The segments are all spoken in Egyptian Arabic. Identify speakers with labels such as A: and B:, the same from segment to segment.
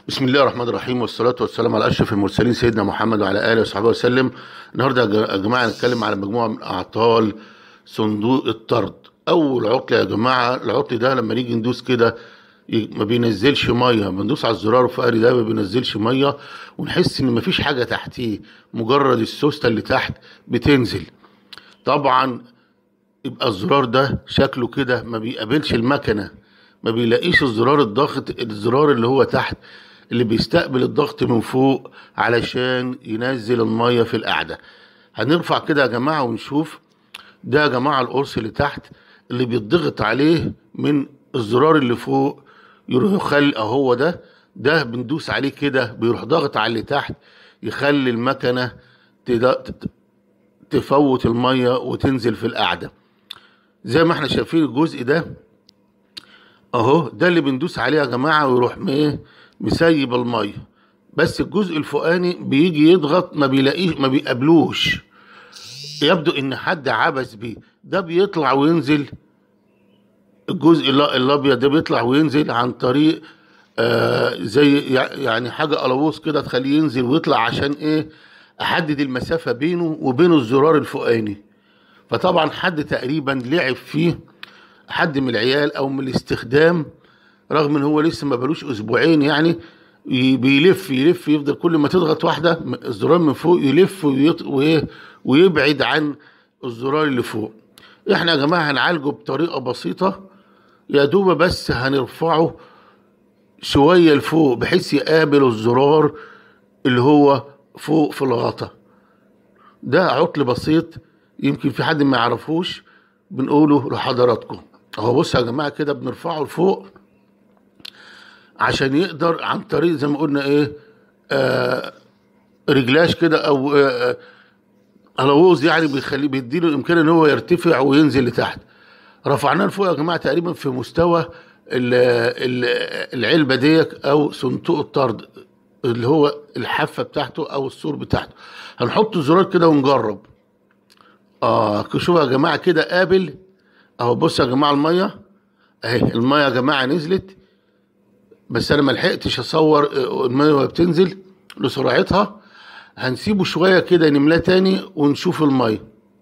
A: بسم الله الرحمن الرحيم والصلاة والسلام على أشرف المرسلين سيدنا محمد وعلى آله وصحبه وسلم النهاردة يا جماعة نتكلم على مجموعة من أعطال صندوق الطرد أول عطل يا جماعة العطل ده لما نيجي ندوس كده ي- ما بينزلش ميه بندوس على الزرار الفقري ده ما بينزلش ميه ونحس ان مفيش حاجه تحتيه مجرد السوسته اللي تحت بتنزل طبعا يبقى الزرار ده شكله كده ما بيقابلش المكنه ما بيلاقيش الزرار الضغط الزرار اللي هو تحت اللي بيستقبل الضغط من فوق علشان ينزل الميه في القعده هنرفع كده يا جماعه ونشوف ده يا جماعه القرص اللي تحت اللي بيتضغط عليه من الزرار اللي فوق يروح يخلي اهو ده ده بندوس عليه كده بيروح ضاغط على اللي تحت يخلي المكنه تد- تت- تفوت الميه وتنزل في القعده زي ما احنا شايفين الجزء ده اهو ده اللي بندوس عليه يا جماعه ويروح م- ايه مسيب الميه بس الجزء الفوقاني بيجي يضغط ما بيلاقيش ما بيقابلوش يبدو ان حد عبث بيه ده بيطلع وينزل الجزء الل- الابيض ده بيطلع وينزل عن طريق آه زي يع- يعني حاجه قلاووز كده تخليه ينزل ويطلع عشان ايه احدد المسافه بينه وبين الزرار الفوقاني فطبعا حد تقريبا لعب فيه حد من العيال او من الاستخدام رغم ان هو لسه ما بلوش اسبوعين يعني ي- بيلف يلف يفضل كل ما تضغط واحده م- الزرار من فوق يلف ويط... وإيه؟ ويبعد عن الزرار اللي فوق احنا يا جماعه هنعالجه بطريقه بسيطه يا دوب بس هنرفعه شويه لفوق بحيث يقابل الزرار اللي هو فوق في الغطا ده عطل بسيط يمكن في حد ما يعرفوش بنقوله لحضراتكم اهو بص يا جماعه كده بنرفعه لفوق عشان يقدر عن طريق زي ما قلنا ايه آه رجلاش كده او آه الووز يعني بيخليه بيديله الامكان ان هو يرتفع وينزل لتحت رفعناه لفوق يا جماعه تقريبا في مستوى ال- ال- العلبه ديت او صندوق الطرد اللي هو الحافه بتاعته او السور بتاعته هنحط الزرار كده ونجرب اه شوفوا يا جماعه كده قابل اهو بص يا جماعه الميه اهي الميه يا جماعه نزلت بس انا ما لحقتش اصور آه، الميه وهي بتنزل لسرعتها هنسيبه شويه كده نملاه تاني ونشوف الميه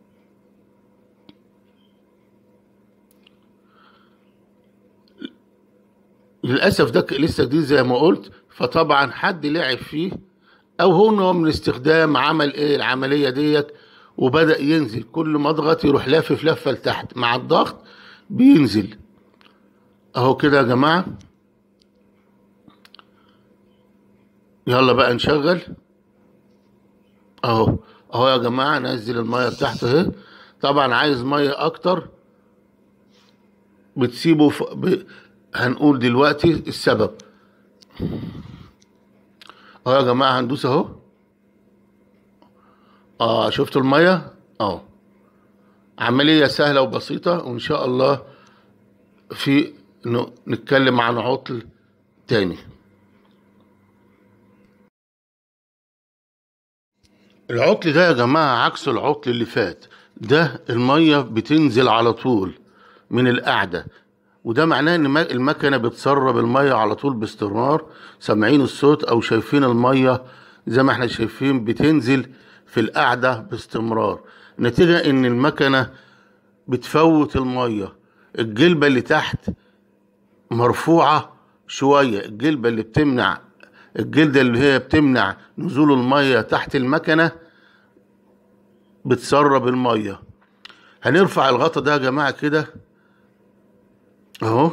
A: للاسف ده ك- لسه جديد زي ما قلت فطبعا حد لعب فيه او هو نوع من الاستخدام عمل ايه العمليه ديت وبدا ينزل كل ما اضغط يروح لافف لفه لتحت مع الضغط بينزل اهو كده يا جماعه يلا بقى نشغل اهو اهو يا جماعه نزل الميه بتاعته اهي طبعا عايز ميه اكتر بتسيبه ف... ب... هنقول دلوقتي السبب اهو يا جماعه هندوس اهو اه شفتوا الميه اهو عمليه سهله وبسيطه وان شاء الله في ن- نتكلم عن عطل تاني العطل ده يا جماعة عكس العطل اللي فات ده المية بتنزل على طول من القعدة وده معناه ان ما- المكنة بتسرب المية على طول باستمرار سامعين الصوت او شايفين المية زي ما احنا شايفين بتنزل في القعدة باستمرار نتيجة ان المكنة بتفوت المية الجلبة اللي تحت مرفوعة شوية الجلبة اللي بتمنع الجلدة اللي هي بتمنع نزول المية تحت المكنة بتسرب المية هنرفع الغطا ده يا جماعة كده اهو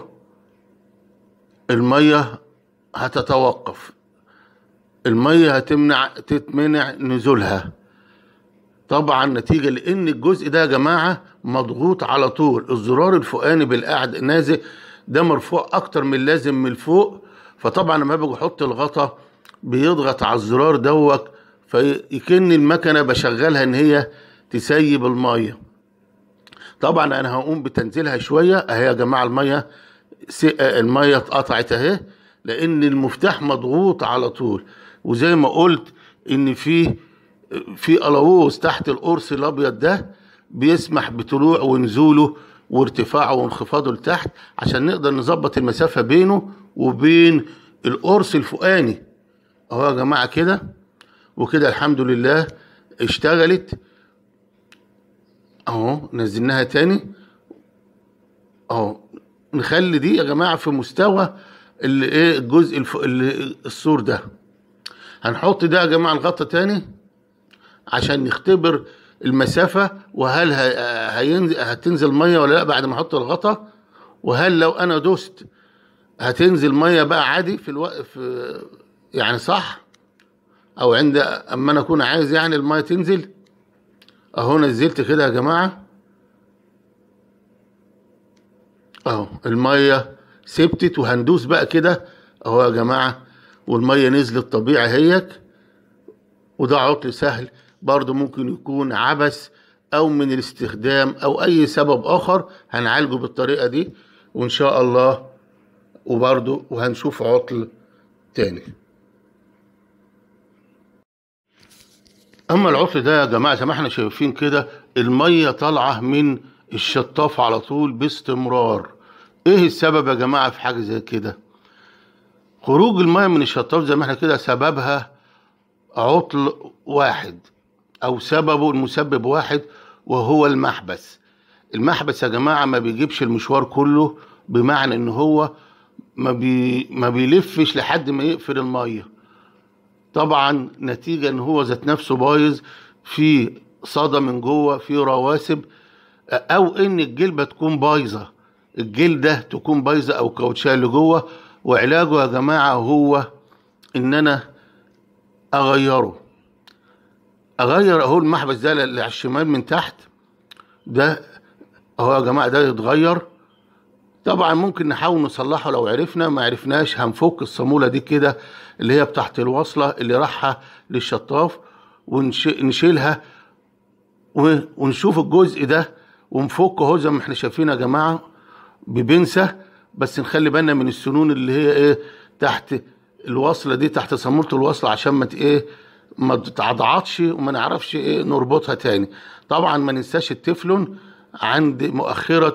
A: المية هتتوقف المية هتمنع تتمنع نزولها طبعا نتيجة لان الجزء ده يا جماعة مضغوط على طول الزرار الفوقاني بالقعد نازل ده مرفوع اكتر من اللازم من فوق فطبعا لما باجي احط الغطا بيضغط على الزرار دوت فيكن المكنة بشغلها ان هي تسيب المية طبعا انا هقوم بتنزيلها شوية اهي يا جماعة المية س- المية اتقطعت اهي لان المفتاح مضغوط على طول وزي ما قلت ان في في قلاووز تحت القرص الابيض ده بيسمح بطلوع ونزوله وارتفاعه وانخفاضه لتحت عشان نقدر نظبط المسافه بينه وبين القرص الفوقاني اهو يا جماعه كده وكده الحمد لله اشتغلت اهو نزلناها تاني اهو نخلي دي يا جماعه في مستوى اللي ايه الجزء الف... اللي السور ده هنحط ده يا جماعه الغطا تاني عشان نختبر المسافه وهل ه... هينزل هتنزل ميه ولا لا بعد ما احط الغطا وهل لو انا دوست هتنزل ميه بقى عادي في الوقت في يعني صح او عند اما انا اكون عايز يعني الميه تنزل اهو نزلت كده يا جماعه اهو الميه ثبتت وهندوس بقى كده اهو يا جماعه والميه نزلت طبيعي هيك وده عطل سهل برضه ممكن يكون عبث او من الاستخدام او اي سبب اخر هنعالجه بالطريقه دي وان شاء الله وبرضه وهنشوف عطل تاني اما العطل ده يا جماعه زي ما احنا شايفين كده الميه طالعه من الشطاف على طول باستمرار ايه السبب يا جماعه في حاجه زي كده خروج الميه من الشطاف زي ما احنا كده سببها عطل واحد او سببه المسبب واحد وهو المحبس المحبس يا جماعه ما بيجيبش المشوار كله بمعنى ان هو ما بي ما بيلفش لحد ما يقفل الميه طبعا نتيجه ان هو ذات نفسه بايظ في صدى من جوه في رواسب او ان الجلبه تكون بايظه الجلده تكون بايظه او كاوتشاه اللي جوه وعلاجه يا جماعه هو ان انا اغيره اغير اهو المحبس ده اللي على الشمال من تحت ده اهو يا جماعه ده يتغير طبعا ممكن نحاول نصلحه لو عرفنا ما عرفناش هنفك الصاموله دي كده اللي هي بتاعت الوصله اللي رايحه للشطاف ونشيلها ونشوف الجزء ده ونفكه اهو زي ما احنا شايفين يا جماعه ببنسه بس نخلي بالنا من السنون اللي هي ايه تحت الوصله دي تحت صاموله الوصله عشان ما ايه ما تتعضعضش وما نعرفش ايه نربطها تاني طبعا ما ننساش التفلون عند مؤخره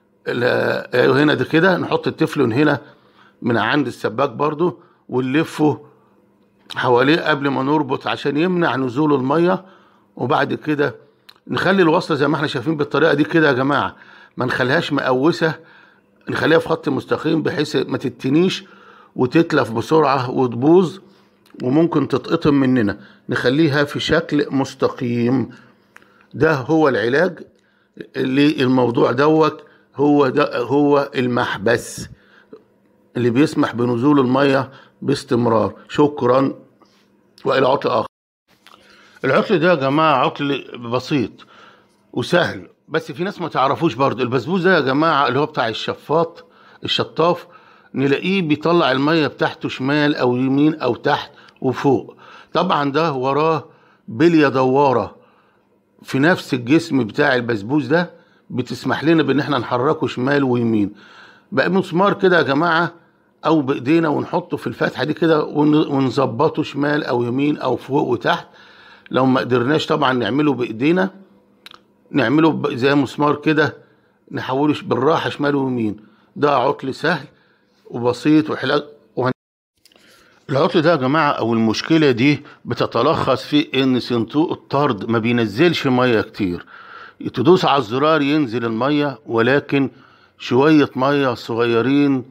A: هنا ده كده نحط التفلون هنا من عند السباك برضو ونلفه حواليه قبل ما نربط عشان يمنع نزول الميه وبعد كده نخلي الوصله زي ما احنا شايفين بالطريقه دي كده يا جماعه ما نخليهاش مقوسه نخليها في خط مستقيم بحيث ما تتنيش وتتلف بسرعه وتبوظ وممكن تتقطم مننا نخليها في شكل مستقيم ده هو العلاج للموضوع دوت هو ده هو المحبس اللي بيسمح بنزول الميه باستمرار شكرا والى عطل اخر العطل ده يا جماعه عطل بسيط وسهل بس في ناس ما تعرفوش برضه البسبوس ده يا جماعه اللي هو بتاع الشفاط الشطاف نلاقيه بيطلع الميه بتاعته شمال او يمين او تحت وفوق طبعا ده وراه بليه دواره في نفس الجسم بتاع البسبوس ده بتسمح لنا بان احنا نحركه شمال ويمين بقى مسمار كده يا جماعه او بايدينا ونحطه في الفتحه دي كده ونظبطه شمال او يمين او فوق وتحت لو ما قدرناش طبعا نعمله بايدينا نعمله زي مسمار كده نحوله بالراحه شمال ويمين ده عطل سهل وبسيط وحلاج وهن... العطل ده يا جماعه او المشكله دي بتتلخص في ان صندوق الطرد ما بينزلش ميه كتير تدوس على الزرار ينزل الميه ولكن شويه ميه صغيرين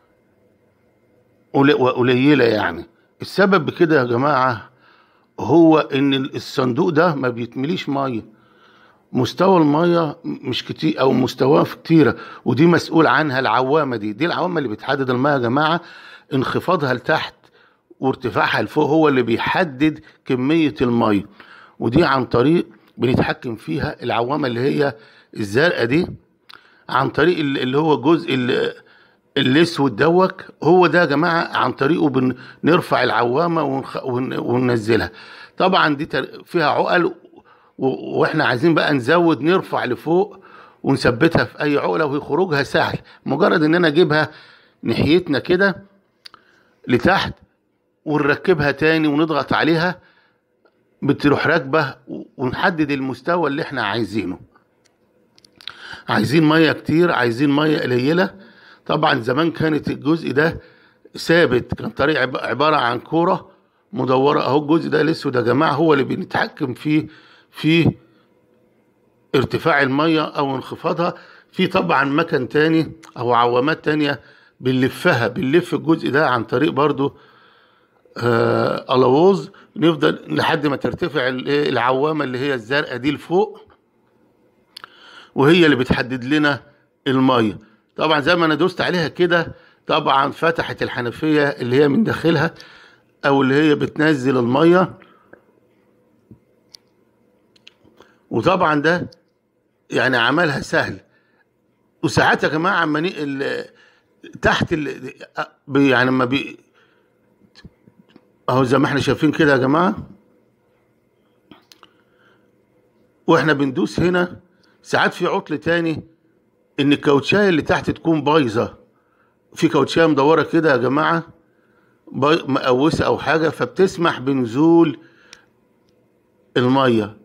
A: قليله يعني السبب بكده يا جماعه هو ان الصندوق ده ما بيتمليش ميه مستوى الميه مش كتير او مستواه كتيره ودي مسؤول عنها العوامه دي دي العوامه اللي بتحدد الميه يا جماعه انخفاضها لتحت وارتفاعها لفوق هو اللي بيحدد كميه الميه ودي عن طريق بنتحكم فيها العوامه اللي هي الزرقاء دي عن طريق اللي هو الجزء الاسود دوك هو ده يا جماعه عن طريقه بنرفع العوامه وننزلها طبعا دي فيها عقل واحنا عايزين بقى نزود نرفع لفوق ونثبتها في اي عقله وهي خروجها سهل مجرد ان انا اجيبها ناحيتنا كده لتحت ونركبها تاني ونضغط عليها بتروح راكبه ونحدد المستوى اللي احنا عايزينه عايزين ميه كتير عايزين ميه قليله طبعا زمان كانت الجزء ده ثابت كان طريق عب- عباره عن كوره مدوره اهو الجزء ده الاسود يا جماعه هو اللي بنتحكم فيه في ارتفاع الميه او انخفاضها في طبعا مكن تاني او عوامات تانية بنلفها بنلف الجزء ده عن طريق برضو آه الووز نفضل لحد ما ترتفع ال- إيه العوامه اللي هي الزرقاء دي لفوق وهي اللي بتحدد لنا الميه طبعا زي ما انا دوست عليها كده طبعا فتحت الحنفيه اللي هي من داخلها او اللي هي بتنزل الميه وطبعا ده يعني عملها سهل وساعات يا جماعه اما ني- ال- تحت ال... بي- يعني ما بي اهو زي ما احنا شايفين كده يا جماعه واحنا بندوس هنا ساعات في عطل تاني ان الكاوتشايه اللي تحت تكون بايظه في كاوتشايه مدوره كده يا جماعه باي- مقوسه او حاجه فبتسمح بنزول الميه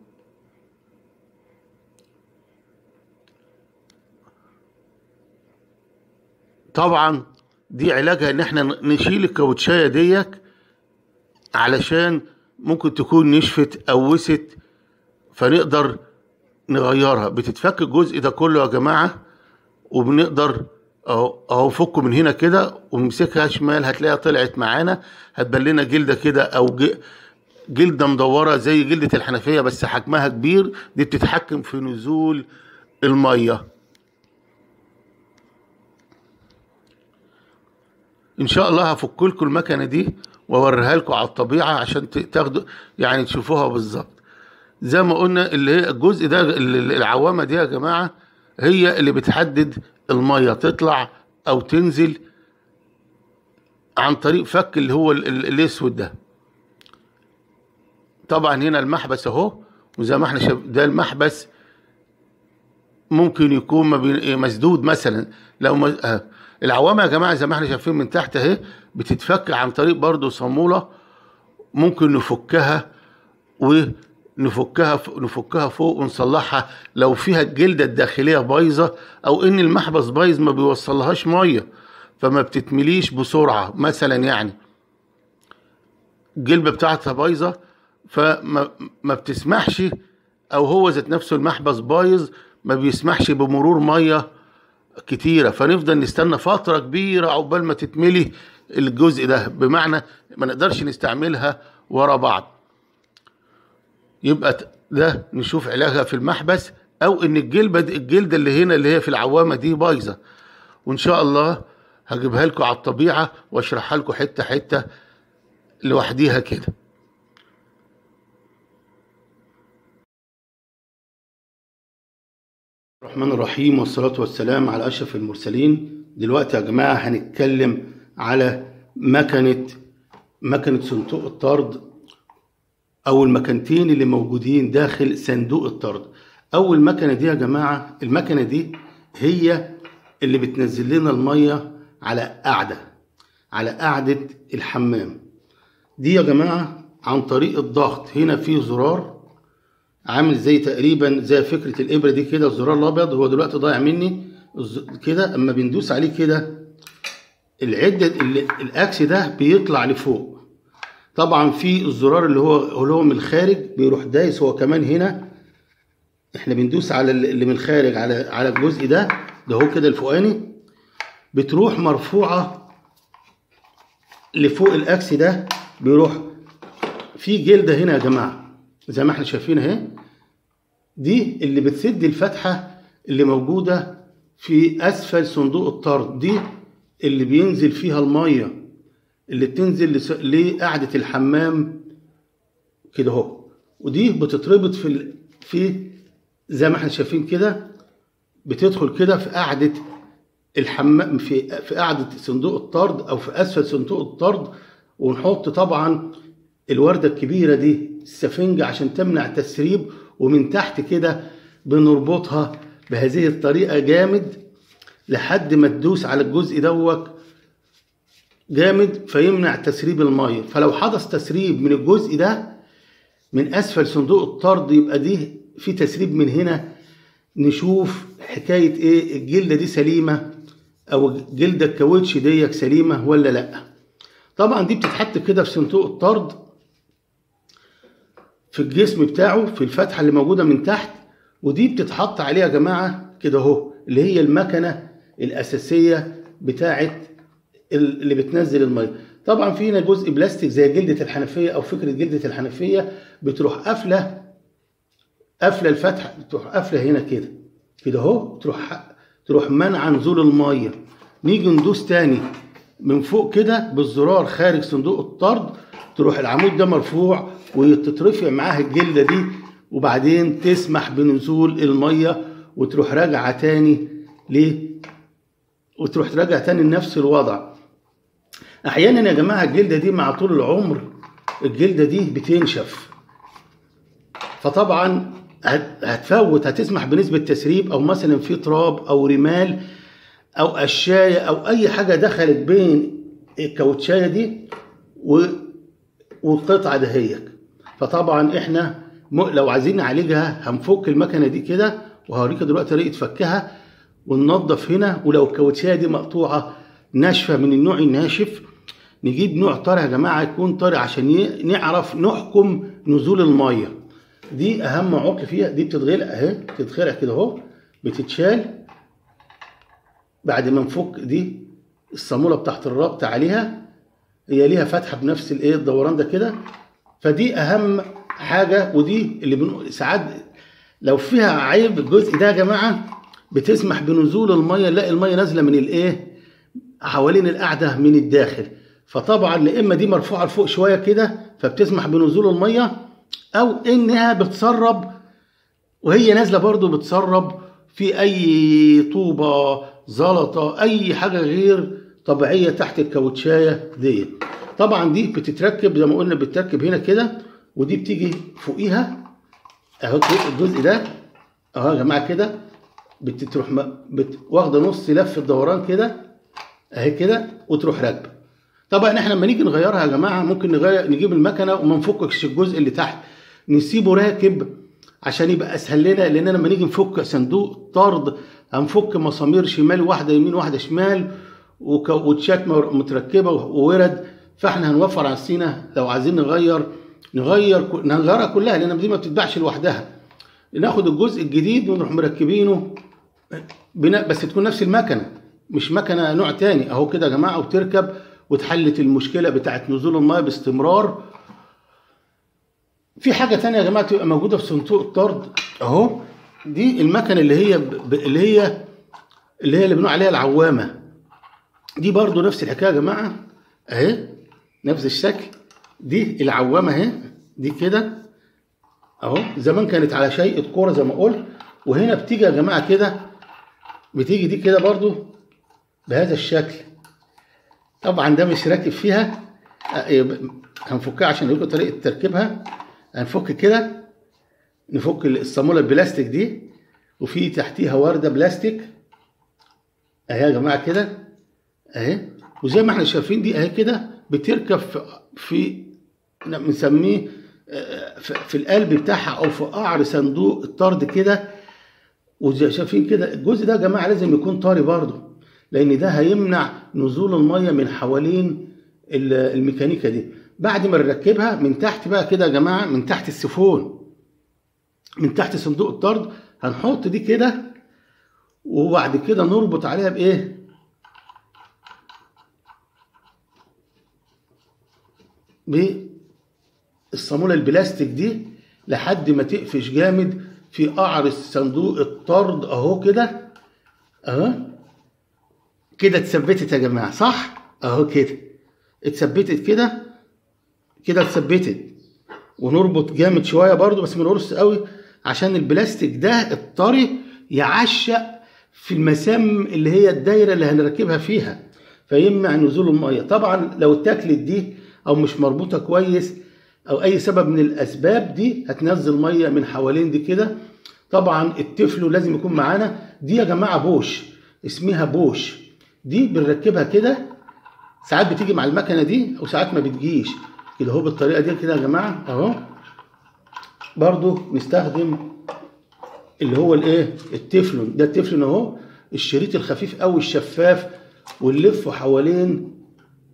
A: طبعا دي علاجها ان احنا نشيل الكاوتشايه ديك علشان ممكن تكون نشفت قوست فنقدر نغيرها بتتفك الجزء ده كله يا جماعه وبنقدر اهو اهو فكه من هنا كده ونمسكها شمال هتلاقيها طلعت معانا هتبان لنا جلده كده او ج- جلده مدوره زي جلده الحنفيه بس حجمها كبير دي بتتحكم في نزول الميه ان شاء الله هفك لكم المكنه دي واوريها لكم على الطبيعه عشان ت- تاخدوا يعني تشوفوها بالظبط زي ما قلنا اللي هي الجزء ده ال- العوامه دي يا جماعه هي اللي بتحدد الميه تطلع او تنزل عن طريق فك اللي هو ال- ال- الاسود ده طبعا هنا المحبس اهو وزي ما احنا شايف ده المحبس ممكن يكون ما بين- مسدود مثلا لو ما آه. العوامه يا جماعه زي ما احنا شايفين من تحت اهي بتتفك عن طريق برضو صاموله ممكن نفكها ونفكها ف- نفكها فوق ونصلحها لو فيها الجلده الداخليه بايظه او ان المحبس بايظ ما بيوصلهاش ميه فما بتتمليش بسرعه مثلا يعني الجلبه بتاعتها بايظه فما ما بتسمحش او هو ذات نفسه المحبس بايظ ما بيسمحش بمرور ميه كتيره فنفضل نستنى فتره كبيره عقبال ما تتملي الجزء ده بمعنى ما نقدرش نستعملها ورا بعض يبقى ت- ده نشوف علاجها في المحبس او ان الجلبه دي- الجلده اللي هنا اللي هي في العوامه دي بايظه وان شاء الله هجيبها لكم على الطبيعه واشرحها لكم حته حته لوحديها كده الرحمن الرحيم والصلاة والسلام على أشرف المرسلين دلوقتي يا جماعة هنتكلم على مكنة مكنة صندوق الطرد أو المكنتين اللي موجودين داخل صندوق الطرد أول مكنة دي يا جماعة المكنة دي هي اللي بتنزل لنا المية على قاعدة على قاعدة الحمام دي يا جماعة عن طريق الضغط هنا في زرار عامل زي تقريبا زي فكره الابره دي كده الزرار الابيض هو دلوقتي ضايع مني الز- كده اما بندوس عليه كده العده ال- الاكس ده بيطلع لفوق طبعا في الزرار اللي هو اللي هو من الخارج بيروح دايس هو كمان هنا احنا بندوس على ال- اللي من الخارج على على الجزء ده ده هو كده الفوقاني بتروح مرفوعه لفوق الاكس ده بيروح في جلده هنا يا جماعه زي ما احنا شايفين اهي دي اللي بتسد الفتحه اللي موجوده في اسفل صندوق الطرد دي اللي بينزل فيها الميه اللي بتنزل لس- لقاعده الحمام كده اهو ودي بتتربط في ال... في زي ما احنا شايفين كده بتدخل كده في قاعده الحمام في في قاعده صندوق الطرد او في اسفل صندوق الطرد ونحط طبعا الورده الكبيره دي السفنجه عشان تمنع تسريب ومن تحت كده بنربطها بهذه الطريقه جامد لحد ما تدوس على الجزء دوت جامد فيمنع تسريب الميه فلو حدث تسريب من الجزء ده من اسفل صندوق الطرد يبقى دي في تسريب من هنا نشوف حكايه ايه الجلده دي سليمه او الجلده الكاوتش ديك سليمه ولا لا
B: طبعا دي بتتحط كده في صندوق الطرد في الجسم بتاعه في الفتحه اللي موجوده من تحت ودي بتتحط عليها يا جماعه كده اهو اللي هي المكنه الاساسيه بتاعه اللي بتنزل الميه طبعا في هنا جزء بلاستيك زي جلده الحنفيه او فكره جلده الحنفيه بتروح قافله قافله الفتحه بتروح قافله هنا كده كده اهو تروح تروح منع نزول الميه نيجي ندوس تاني من فوق كده بالزرار خارج صندوق الطرد تروح العمود ده مرفوع وتترفع معاه الجلده دي وبعدين تسمح بنزول الميه وتروح راجعه تاني ليه؟ وتروح تراجع تاني لنفس الوضع. احيانا يا جماعه الجلده دي مع طول العمر الجلده دي بتنشف. فطبعا هتفوت هتسمح بنسبه تسريب او مثلا في تراب او رمال او قشايه او اي حاجه دخلت بين الكاوتشايه دي والقطعه دهيك فطبعا احنا لو عايزين نعالجها هنفك المكنه دي كده وهوريك دلوقتي طريقه فكها وننظف هنا ولو الكاوتشايه دي مقطوعه ناشفه من النوع الناشف نجيب نوع طري يا جماعه يكون طري عشان نعرف نحكم نزول الميه دي اهم عقل فيها دي بتتغلق اهي بتتخلع كده اهو بتتشال بعد ما نفك دي الصاموله بتاعت الربط عليها هي ليها فتحه بنفس الايه الدوران ده كده فدي اهم حاجه ودي اللي بن... ساعات لو فيها عيب الجزء ده يا جماعه بتسمح بنزول الميه نلاقي الميه نازله من الايه حوالين القاعده من الداخل فطبعا يا اما دي مرفوعه لفوق شويه كده فبتسمح بنزول الميه او انها بتسرب وهي نازله برضو بتسرب في اي طوبه زلطه اي حاجه غير طبيعيه تحت الكاوتشايه دي طبعا دي بتتركب زي ما قلنا بتتركب هنا كده ودي بتيجي فوقيها اهو الجزء ده اهو يا جماعه كده بتروح بت... واخده نص لف الدوران كده اهي كده وتروح راكبه طبعا احنا لما نيجي نغيرها يا جماعه ممكن نغير نجيب المكنه وما نفكش الجزء اللي تحت نسيبه راكب عشان يبقى اسهل لنا لان لما نيجي نفك صندوق طرد هنفك مسامير شمال واحده يمين واحده شمال وكاوتشات متركبه وورد فاحنا هنوفر على السينا لو عايزين نغير نغير نغيرها كلها لان دي ما بتتباعش لوحدها ناخد الجزء الجديد ونروح مركبينه بناء بس تكون نفس المكنه مش مكنه نوع تاني اهو كده يا جماعه وتركب وتحلت المشكله بتاعت نزول الماء باستمرار في حاجه تانية يا جماعه تبقى موجوده في صندوق الطرد اهو دي المكنه اللي هي ب... اللي هي اللي هي اللي بنقول عليها العوامه دي برضو نفس الحكايه يا جماعه اهي نفس الشكل دي العوامه اهي دي كده اهو زمان كانت على شيء كوره زي ما قلت وهنا بتيجي يا جماعه كده بتيجي دي كده برضو بهذا الشكل طبعا ده مش راكب فيها هنفكها عشان نقول طريقه تركيبها هنفك كده نفك الصاموله البلاستيك دي وفي تحتيها ورده بلاستيك اهي يا جماعه كده اهي وزي ما احنا شايفين دي اهي كده بتركب في بنسميه في القلب بتاعها او في قعر صندوق الطرد كده وزي شايفين كده الجزء ده يا جماعه لازم يكون طري برضه لان ده هيمنع نزول الميه من حوالين الميكانيكا دي بعد ما نركبها من تحت بقى كده يا جماعه من تحت السيفون من تحت صندوق الطرد هنحط دي كده وبعد كده نربط عليها بايه بالصامولة البلاستيك دي لحد ما تقفش جامد في قعر صندوق الطرد اهو كده اهو كده اتثبتت يا جماعه صح اهو كده اتثبتت كده كده اتثبتت ونربط جامد شويه برضو بس ما نقرص قوي عشان البلاستيك ده الطري يعشق في المسام اللي هي الدايره اللي هنركبها فيها فيمنع نزول الميه طبعا لو اتاكلت دي او مش مربوطه كويس او اي سبب من الاسباب دي هتنزل ميه من حوالين دي كده طبعا التفل لازم يكون معانا دي يا جماعه بوش اسمها بوش دي بنركبها كده ساعات بتيجي مع المكنه دي او ساعات ما بتجيش كده اهو بالطريقه دي كده يا جماعه اهو برضو نستخدم اللي هو الايه التفلون ده التفلون اهو الشريط الخفيف قوي الشفاف ونلفه حوالين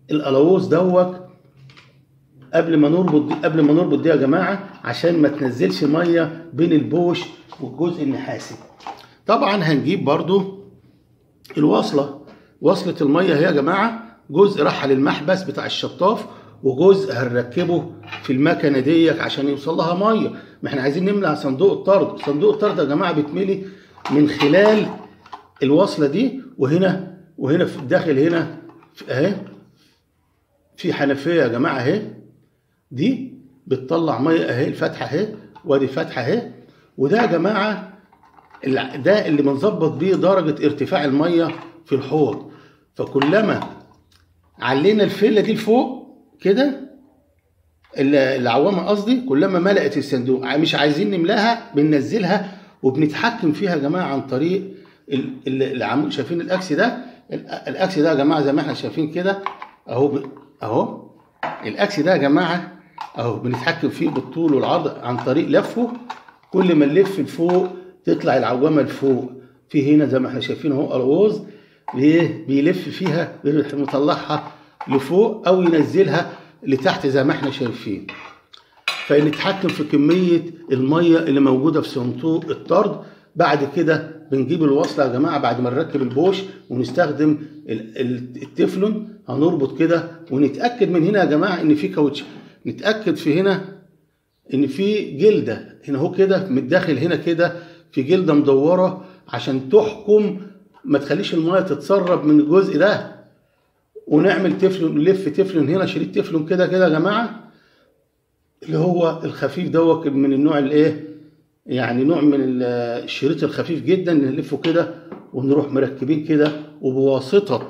B: القلاووز دوت قبل ما نربط دي قبل ما نربط دي يا جماعه عشان ما تنزلش ميه بين البوش والجزء النحاسي طبعا هنجيب برضو الوصله وصله الميه هي يا جماعه جزء راح للمحبس بتاع الشطاف وجزء هنركبه في المكنه ديت عشان يوصل لها ميه ما احنا عايزين نملى صندوق الطرد صندوق الطرد يا جماعه بيتملي من خلال الوصله دي وهنا وهنا في الداخل هنا في- اهي في حنفيه يا جماعه اهي دي بتطلع ميه اهي الفتحه اهي وادي فتحه اهي وده يا جماعه الع- ده اللي بنظبط بيه درجه ارتفاع الميه في الحوض فكلما علينا الفيله دي لفوق كده ال- العوامه قصدي كلما ملأت الصندوق ع- مش عايزين نملاها بننزلها وبنتحكم فيها يا جماعه عن طريق ال- ال- العمود شايفين الاكس ده ال- الاكس ده يا جماعه زي ما احنا شايفين كده اهو ب- اهو الاكس ده يا جماعه اهو بنتحكم فيه بالطول والعرض عن طريق لفه كل ما نلف لفوق تطلع العوامه لفوق في هنا زي ما احنا شايفين اهو الغوز بي- بيلف فيها بيروح مطلعها لفوق او ينزلها لتحت زي ما احنا شايفين فنتحكم في كمية المية اللي موجودة في صندوق الطرد بعد كده بنجيب الوصلة يا جماعة بعد ما نركب البوش ونستخدم ال- ال- التeflon هنربط كده ونتأكد من هنا يا جماعة إن في كاوتش نتأكد في هنا إن في جلدة هنا هو كده من الداخل هنا كده في جلدة مدورة عشان تحكم ما تخليش المية تتسرب من الجزء ده ونعمل تفلون نلف تفلون هنا شريط تفلون كده كده يا جماعه اللي هو الخفيف دوت من النوع الايه يعني نوع من ال- الشريط الخفيف جدا نلفه كده ونروح مركبين كده وبواسطه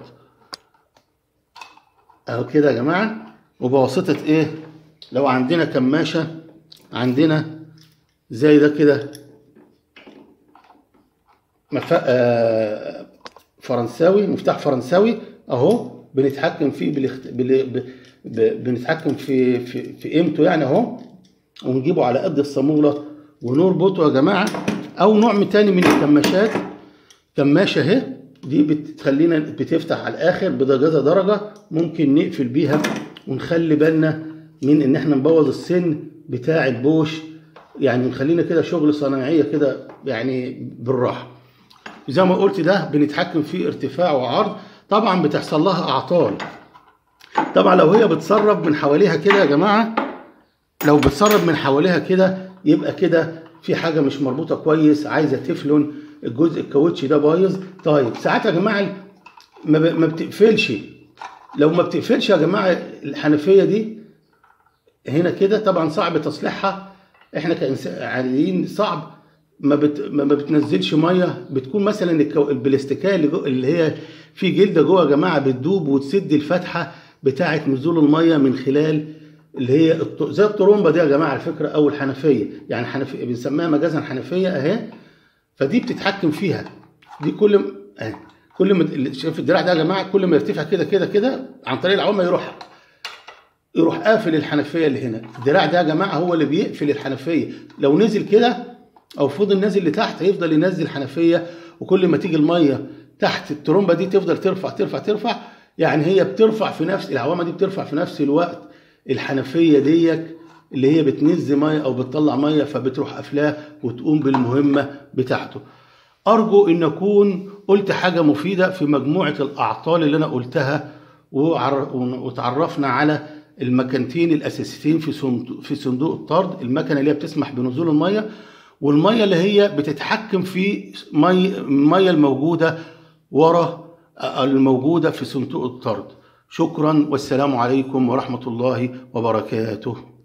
B: اهو كده يا جماعه وبواسطه ايه لو عندنا كماشه عندنا زي ده كده مف... آه فرنساوي مفتاح فرنساوي اهو بنتحكم فيه بالاخت... بال... ب... ب... بنتحكم في في في قيمته يعني اهو ونجيبه على قد الصامولة ونربطه يا جماعة أو نوع تاني من الكماشات كماشة اهي دي بتخلينا بتفتح على الآخر بدرجة درجة ممكن نقفل بيها ونخلي بالنا من إن إحنا نبوظ السن بتاع البوش يعني نخلينا كده شغل صناعية كده يعني بالراحة زي ما قلت ده بنتحكم فيه ارتفاع وعرض طبعا بتحصل لها أعطال طبعا لو هي بتسرب من حواليها كده يا جماعة لو بتسرب من حواليها كده يبقى كده في حاجة مش مربوطة كويس عايزة تفلون الجزء الكاوتش ده بايظ طيب ساعات يا جماعة ما, ب... ما بتقفلش لو ما بتقفلش يا جماعة الحنفية دي هنا كده طبعا صعب تصليحها احنا كإنسان عاديين صعب ما, بت... ما بتنزلش ميه بتكون مثلا الكو... البلاستيكيه اللي, جو... اللي هي في جلده جوه يا جماعه بتدوب وتسد الفتحه بتاعه نزول الميه من خلال اللي هي الط... زي الطرمبه دي يا جماعه على فكره او الحنفيه يعني حنفيه بنسميها مجازا حنفيه اهي فدي بتتحكم فيها دي كل م... اهي كل ما شايف الدراع ده يا جماعه كل ما يرتفع كده كده كده عن طريق العوامه يروح يروح قافل الحنفيه اللي هنا الدراع ده يا جماعه هو اللي بيقفل الحنفيه لو نزل كده او فضل نازل لتحت هيفضل ينزل حنفيه وكل ما تيجي الميه تحت الترومبه دي تفضل ترفع ترفع ترفع يعني هي بترفع في نفس العوامه دي بترفع في نفس الوقت الحنفيه ديت اللي هي بتنز ميه او بتطلع ميه فبتروح قافلاه وتقوم بالمهمه بتاعته ارجو ان اكون قلت حاجه مفيده في مجموعه الاعطال اللي انا قلتها وتعرفنا على المكانتين الاساسيتين في صندوق في صندوق الطرد المكنه اللي هي بتسمح بنزول الميه والميه اللي هي بتتحكم في مي الميه الموجوده ورا الموجوده في صندوق الطرد شكرا والسلام عليكم ورحمه الله وبركاته